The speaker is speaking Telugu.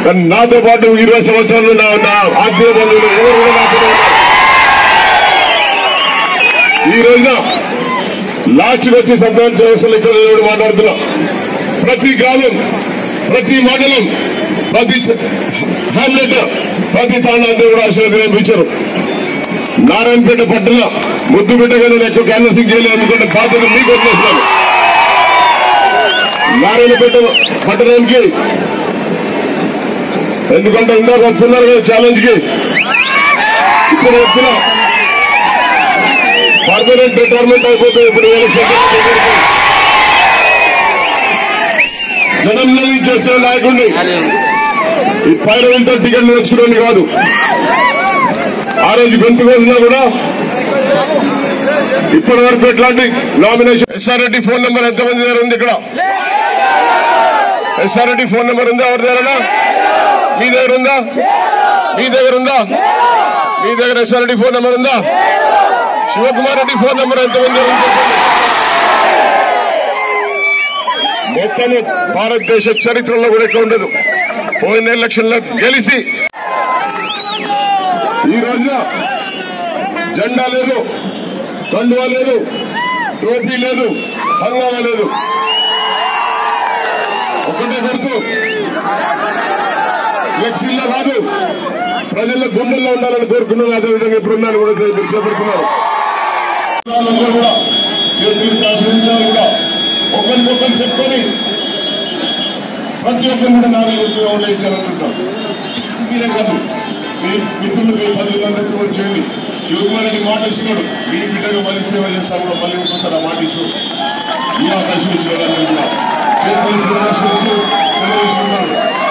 కానీ నాతో పాటు ఇరవై సంవత్సరాలు నా నా ఆత్మీయ బంధువులు ఎవరు కూడా నాతో ఉన్నారు. ఈ రోజున లాస్ట్ వచ్చి సంతాన అవసరం ఇక్కడ నిలబడి మాట్లాడుతున్నా ప్రతి గ్రామం ప్రతి మండలం ప్రతి హ్యామ్లెట్ ప్రతి తాండాన్ని కూడా ఆశీర్వదించారు నారాయణపేట పట్టణ ముద్దు బిడ్డగా నేను ఎక్కువ క్యాన్వసింగ్ చేయలేదు ఎందుకంటే బాధ్యత మీకు వదిలేస్తున్నాను నారాయణపేట పట్టణానికి ఎందుకంటే ఇందాక వస్తున్నారు కదా ఛాలెంజ్ కి ఇప్పుడు చెప్తున్నా పర్మనెంట్ రిటైర్మెంట్ అయిపోతుంది ఇప్పుడు ఎలక్షన్ జనంలో నుంచి వచ్చిన నాయకుడిని ఈ పైరవీలతో టికెట్లు తెచ్చుకోండి కాదు ఆ రోజు గొంతు కోసినా కూడా ఇప్పటి వరకు ఎట్లాంటి nomination SR Reddy phone number ఎంతమంది దగ్గర ఉంది ఇక్కడ ఎస్ఆర్ రెడ్డి ఫోన్ నెంబర్ ఉందా ఎవరి దగ్గర మీ దగ్గర ఉందా మీ దగ్గర ఉందా మీ దగ్గర ఎస్ఆర్ రెడ్డి ఫోన్ నెంబర్ ఉందా శివకుమార్ రెడ్డి ఫోన్ నెంబర్ ఎంతమంది దగ్గర ఉంది చెప్పండి. మొత్తం భారతదేశ చరిత్రలో కూడా ఎట్లా ఉండదు పోయిన ఎలక్షన్ లో గెలిచి ఈ రోజున జెండా లేదు కండువా లేదు టోపీ లేదు హంగామా లేదు ఒకటే గుర్తు ఫ్లెక్సీల్లో కాదు ప్రజల గుండెల్లో ఉండాలని కోరుకున్నాను అదేవిధంగా ఇప్పుడున్నాను కూడా చేపడుతున్నారు వాళ్ళందరూ కూడా చేతులు శాసనించాలి కూడా ఒకరికొకరు చెప్పుకొని ప్రతి ఒక్కరు కూడా నాలుగు ఓటేయించాలనుకుంటాం మీరే కాదు మీ మిత్రులు మీ పదవులందరికీ కూడా చేయండి శివకుమార్ రెడ్డి మాట ఇస్తున్నాడు మీ బిడ్డగా మళ్ళీ సేవ చేస్తాను కూడా మళ్ళీ ఇంకోసారి ఆ మాట ఇచ్చు ఈ అవకాశం ఇచ్చిన వాళ్ళందరూ కూడా చేతులు శ్రీనివాస్ తెలుగుదేశం ఉన్నారు